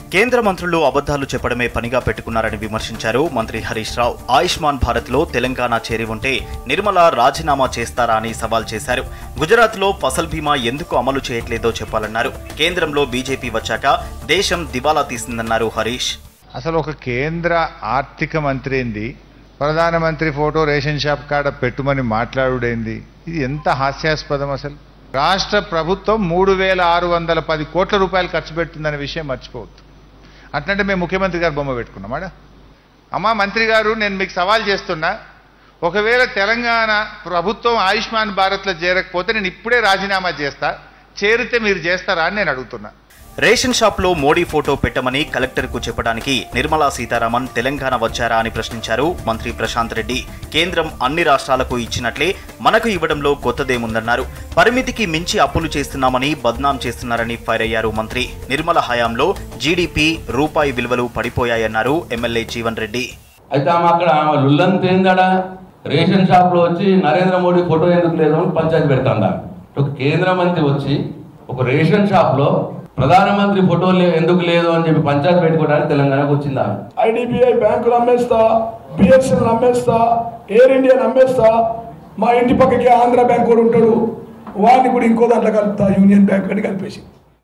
కేంద్ర మంత్రులు అబద్ధాలు చెప్పడమే పనిగా పెట్టుకున్నారని విమర్శించారు మంత్రి హరీష్ రావు ఆయుష్మాన్ భారత్ లో తెలంగాణ చేరి ఉంటే నిర్మల రాజీనామా చేస్తారా అని సవాల్ చేశారు గుజరాత్ లో ఫసల్ బీమా ఎందుకు అమలు చేయట్లేదో చెప్పాలన్నారు కేంద్రంలో బీజేపీ వచ్చాక దేశం దివాలా తీసిందన్నారు హరీష్ అసలు ఒక కేంద్ర ఆర్థిక మంత్రి ఏంది ప్రధానమంత్రి ఫోటో రేషన్ షాప్ కాడ పెట్టుమని మాట్లాడుడేంది ఇది ఎంత హాస్యాస్పదం అసలు రాష్ట్ర ప్రభుత్వం మూడు వేల ఆరు వందల పది కోట్ల రూపాయలు ఖర్చు పెడుతుందనే విషయం మర్చిపోవద్దు అట్లంటే మేము ముఖ్యమంత్రి గారు బొమ్మ పెట్టుకున్నామాడా అమ్మా మంత్రి గారు నేను మీకు సవాల్ చేస్తున్నా ఒకవేళ తెలంగాణ ప్రభుత్వం ఆయుష్మాన్ భారత్లో చేరకపోతే నేను ఇప్పుడే రాజీనామా చేస్తా చేరితే మీరు చేస్తారా అని నేను అడుగుతున్నా రేషన్ షాప్ లో మోడీ ఫోటో పెట్టమని కలెక్టర్ కు చెప్పడానికి నిర్మలా సీతారామన్ తెలంగాణ వచ్చారా అని ప్రశ్నించారు మంత్రి ప్రశాంత్ రెడ్డి కేంద్రం అన్ని రాష్ట్రాలకు ఇచ్చినట్లే మనకు ఇవ్వడంలో కొత్తదేముందన్నారు పరిమితికి మించి అప్పులు చేస్తున్నామని బద్నాం చేస్తున్నారని ఫైర్ అయ్యారు మంత్రి నిర్మల హయాంలో జీడీపీ రూపాయి విలువలు పడిపోయాయన్నారు ఎమ్మెల్యే జీవన్ రెడ్డి అయితే ఆమె అక్కడ ఆమె లుల్లంత ఏందడా రేషన్ షాప్లో వచ్చి నరేంద్ర మోడీ ఫోటో ఎందుకు లేదు అని పంచాయతీ పెడతాందా ఒక కేంద్ర మంత్రి వచ్చి ఒక రేషన్ షాప్లో ప్రధానమంత్రి ఫోటో లే- ఎందుకు లేదు అని చెప్పి పంచాయతీ పెట్టుకోవడానికి తెలంగాణకు వచ్చింది ఆమె ఐడిబిఐ బ్యాంకులు అమ్మేస్తా బిఎస్ఎల్ అమ్మేస్తా ఎయిర్ ఇండియన్ అమ్మేస్తా మా ఇంటి పక్కకి ఆంధ్ర బ్యాంక్ కూడా ఉంటాడు వాడిని కూడా ఇంకో దాంట్లో కలుపుతా యూనియన్ బ్యాంక్ అని కలిపేసి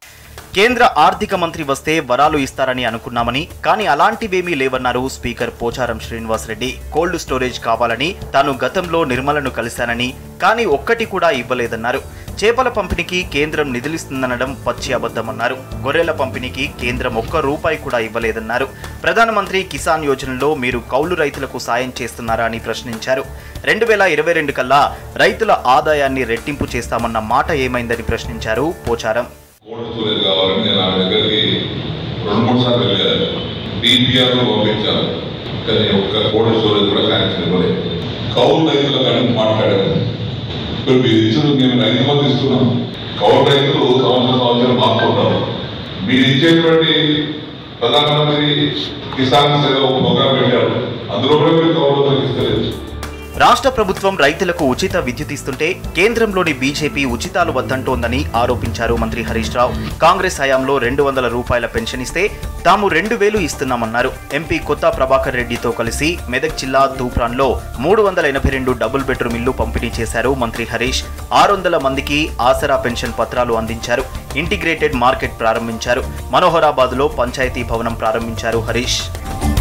కేంద్ర ఆర్థిక మంత్రి వస్తే వరాలు ఇస్తారని అనుకున్నామని కానీ అలాంటివేమీ లేవన్నారు speaker Pocharam Srinivas Reddy cold storage కావాలని తాను గతంలో నిర్మలను కలిశానని కానీ ఒక్కటి కూడా ఇవ్వలేదన్నారు చేపల పంపిణీకి కేంద్రం నిధులిస్తుందనడం పచ్చి అబద్ధమన్నారు గొర్రెల పంపిణీకి కేంద్రం ఒక్క రూపాయి కూడా ఇవ్వలేదన్నారు ప్రధానమంత్రి కిసాన్ యోజనలో మీరు కౌలు రైతులకు సాయం చేస్తున్నారా అని ప్రశ్నించారు రెండు వేల ఇరవై రెండు కల్లా రైతుల ఆదాయాన్ని రెట్టింపు చేస్తామన్న మాట ఏమైందని ప్రశ్నించారు పోచారం కోల్డ్ స్టోరేజ్ కావాలని నేను ఆమె దగ్గరికి రెండు మూడు సార్లు వెళ్ళాను డిపిఆర్లో పంపించాను కానీ ఒక్క కోల్డ్ స్టోరేజ్ కూడా శాంక్షన్ ఇవ్వలేదు కౌలు రైతుల కానీ మాట్లాడాను ఇప్పుడు మీరు ఇచ్చిన మేము రైతు మంది ఇస్తున్నాం కౌలు రైతులు సంవత్సరం సంవత్సరం మారుతుంటారు మీరు ఇచ్చేటువంటి ప్రధానమంత్రి కిసాన్ సేవ ప్రోగ్రాం పెట్టారు అందులో కూడా మీరు కౌలు రైతులకు ఇస్తలేదు రాష్ట్ర ప్రభుత్వం రైతులకు ఉచిత విద్యుత్ ఇస్తుంటే కేంద్రంలోని బీజేపీ ఉచితాలు వద్దంటోందని ఆరోపించారు మంత్రి హరీష్ రావు కాంగ్రెస్ హయాంలో రెండు వందల రూపాయల పెన్షన్ ఇస్తే తాము రెండు వేలు ఇస్తున్నామన్నారు ఎంపీ కొత్త ప్రభాకర్ రెడ్డితో కలిసి మెదక్ జిల్లా తూప్రాన్లో మూడు వందల ఎనభై రెండు డబుల్ బెడ్రూమ్ ఇల్లు పంపిణీ చేశారు మంత్రి హరీష్ ఆరు వందల మందికి ఆసరా పెన్షన్ పత్రాలు అందించారు ఇంటిగ్రేటెడ్ మార్కెట్ ప్రారంభించారు మనోహరాబాద్లో పంచాయతీ భవనం ప్రారంభించారు హరీష్